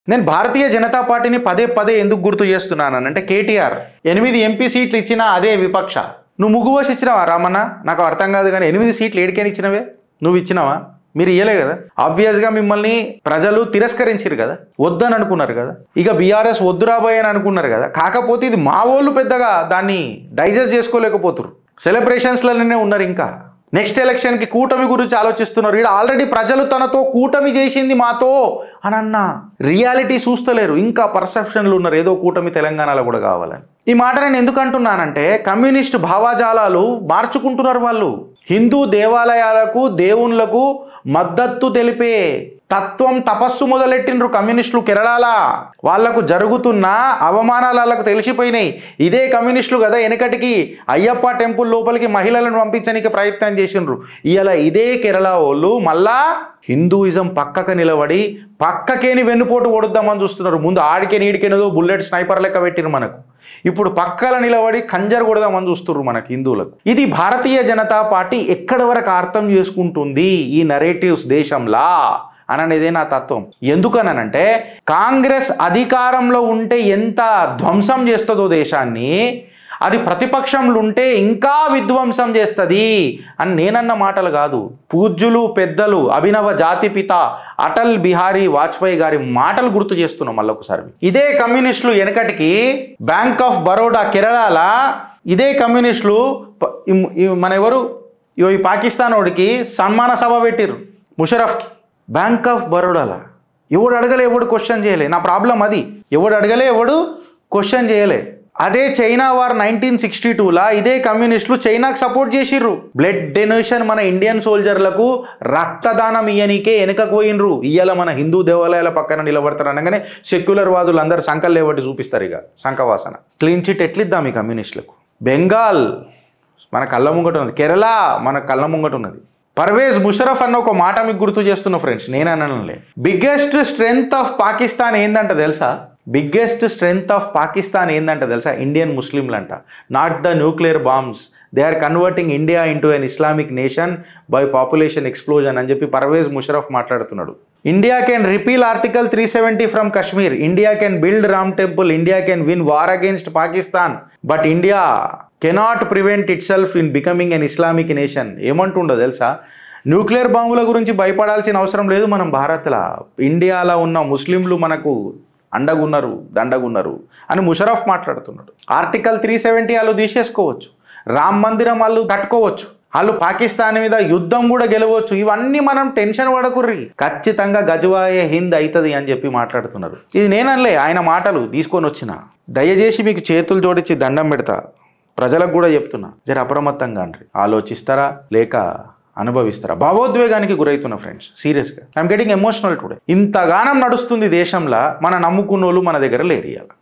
నేను భారతీయ జనతా పార్టీని పదే పదే ఎందుకు గుర్తు చేస్తున్నాను అంటే కేటీఆర్ ఎనిమిది ఎంపీ సీట్లు ఇచ్చినా అదే విపక్ష నువ్వు ముగ్గువసి ఇచ్చినావా రామన్న నాకు అర్థం కాదు కానీ ఎనిమిది సీట్లు ఏడికని ఇచ్చినవే నువ్వు ఇచ్చినావా మీరు ఇయ్యలే కదా ఆబ్వియస్గా మిమ్మల్ని ప్రజలు తిరస్కరించారు కదా వద్దని అనుకున్నారు కదా ఇక బీఆర్ఎస్ వద్దు రాబోయే అని అనుకున్నారు కదా కాకపోతే ఇది మా వాళ్ళు పెద్దగా దాన్ని డైజెస్ట్ చేసుకోలేకపోతున్నారు సెలబ్రేషన్స్లోనే ఉన్నారు ఇంకా నెక్స్ట్ ఎలక్షన్కి కూటమి గురించి ఆలోచిస్తున్నారు ఇక్కడ ఆల్రెడీ ప్రజలు తనతో కూటమి చేసింది మాతో అని అన్న రియాలిటీ చూస్తలేరు ఇంకా పర్సెప్షన్లు ఉన్నారు ఏదో కూటమి తెలంగాణలో కూడా కావాలని ఈ మాట నేను ఎందుకు అంటున్నానంటే కమ్యూనిస్ట్ భావాజాలాలు మార్చుకుంటున్నారు వాళ్ళు హిందూ దేవాలయాలకు దేవుళ్ళకు మద్దతు తెలిపే తత్వం తపస్సు మొదలెట్టిండ్రు కమ్యూనిస్టులు కేరళలా వాళ్లకు జరుగుతున్న అవమానాలు వాళ్ళకు తెలిసిపోయినాయి ఇదే కమ్యూనిస్టులు కదా వెనకటికి అయ్యప్ప టెంపుల్ లోపలికి మహిళలను పంపించడానికి ప్రయత్నం చేసిండ్రు ఇవాళ ఇదే కేరళ వాళ్ళు మళ్ళా హిందూయిజం పక్కకు నిలబడి పక్కకేని వెన్నుపోటు కొడుద్దామని చూస్తున్నారు ముందు ఆడికే నీడికేనేదో బుల్లెట్ స్నైపర్ లెక్క పెట్టిరు మనకు ఇప్పుడు పక్కల నిలబడి కంజర్ కొడదామని చూస్తున్నారు మనకు హిందువులకు ఇది భారతీయ జనతా పార్టీ ఎక్కడి వరకు అర్థం చేసుకుంటుంది ఈ నరేటివ్స్ దేశంలా అననేదే నా తత్వం ఎందుకనంటే కాంగ్రెస్ అధికారంలో ఉంటే ఎంత ధ్వంసం చేస్తుందో దేశాన్ని అది ప్రతిపక్షంలో ఉంటే ఇంకా విధ్వంసం చేస్తుంది అని నేనన్న మాటలు కాదు పూజ్యులు పెద్దలు అభినవ జాతిపిత అటల్ బిహారీ వాజ్పేయి గారి మాటలు గుర్తు చేస్తున్నాం మళ్ళొకసారి ఇదే కమ్యూనిస్టులు వెనకటికి బ్యాంక్ ఆఫ్ బరోడా కేరళల ఇదే కమ్యూనిస్టులు ప- ఈ- ఈ మన ఎవరు ఇగో ఈ పాకిస్తాన్ వాడికి సన్మాన సభ పెట్టిర్రు ముషరఫ్కి బ్యాంక్ ఆఫ్ బరోడాలా ఎవడు అడగలే ఎవడు క్వశ్చన్ చేయలే నా ప్రాబ్లం అది ఎవడు అడగలే ఎవడు క్వశ్చన్ చేయలే అదే చైనా వార్ నైన్టీన్ సిక్స్టీ టూలా ఇదే కమ్యూనిస్టులు చైనాకు సపోర్ట్ చేసిర్రు బ్లడ్ డొనేషన్ మన ఇండియన్ సోల్జర్లకు రక్తదానం ఇయ్యనికే వెనకకు పోయినరు ఇయ్యాల మన హిందూ దేవాలయాల పక్కన నిలబడతారు అనగానే సెక్యులర్ వాదులు అందరు సంకల్ లేవట్టి చూపిస్తారు ఇక సంకవాసన క్లీన్ చిట్ ఎట్లిద్దాం ఈ కమ్యూనిస్టులకు బెంగాల్ మన కళ్ళ ముంగట ఉన్నది కేరళ మన కళ్ళ ముంగట ఉన్నది పర్వేజ్ ముషరఫ్ అన్న ఒక మాట మీకు గుర్తు చేస్తున్నా ఫ్రెండ్స్ నేను అనలే బిగ్గెస్ట్ స్ట్రెంగ్త్ ఆఫ్ పాకిస్తాన్ ఏందంట తెలుసా బిగ్గెస్ట్ స్ట్రెంగ్త్ ఆఫ్ పాకిస్తాన్ ఏందంట తెలుసా ఇండియన్ ముస్లింలంట not the nuclear bombs they are converting India into an Islamic nation by population explosion అని చెప్పి పర్వేజ్ ముషరఫ్ మాట్లాడుతున్నాడు India can repeal article three seventy from Kashmir India can build Ram temple India can win war against Pakistan but India cannot prevent itself in becoming an Islamic nation ఏమంటుండో తెలుసా nuclear బాంబుల గురించి భయపడాల్సిన అవసరం లేదు మనం భారత్లో ఇండియాలో ఉన్న ముస్లింలు మనకు అండగున్నారు దండగున్నారు అని ముషరఫ్ మాట్లాడుతున్నాడు ఆర్టికల్ త్రీ సెవెంటీ వాళ్ళు తీసేసుకోవచ్చు రామ్ మందిరం వాళ్ళు కట్టుకోవచ్చు వాళ్ళు పాకిస్తాన్ మీద యుద్ధం కూడా గెలవచ్చు ఇవన్నీ మనం టెన్షన్ పడకుర్రి ఖచ్చితంగా గజవాయే హింద్ అవుతుంది అని చెప్పి మాట్లాడుతున్నారు ఇది నేనలే ఆయన మాటలు తీసుకొని వచ్చిన దయచేసి మీకు చేతులు జోడించి దండం పెడతా ప్రజలకు కూడా చెప్తున్నా జర అప్రమత్తంగా అండ్రి ఆలోచిస్తారా లేక అనుభవిస్తారా భావోద్వేగానికి గురవుతున్నా ఫ్రెండ్స్ సీరియస్గా ఐఎమ్ గెటింగ్ ఎమోషనల్ టుడే ఇంతగానం నడుస్తుంది దేశంలో మన నమ్ముకున్నోళ్ళు మన దగ్గర లేరు ఇవాళ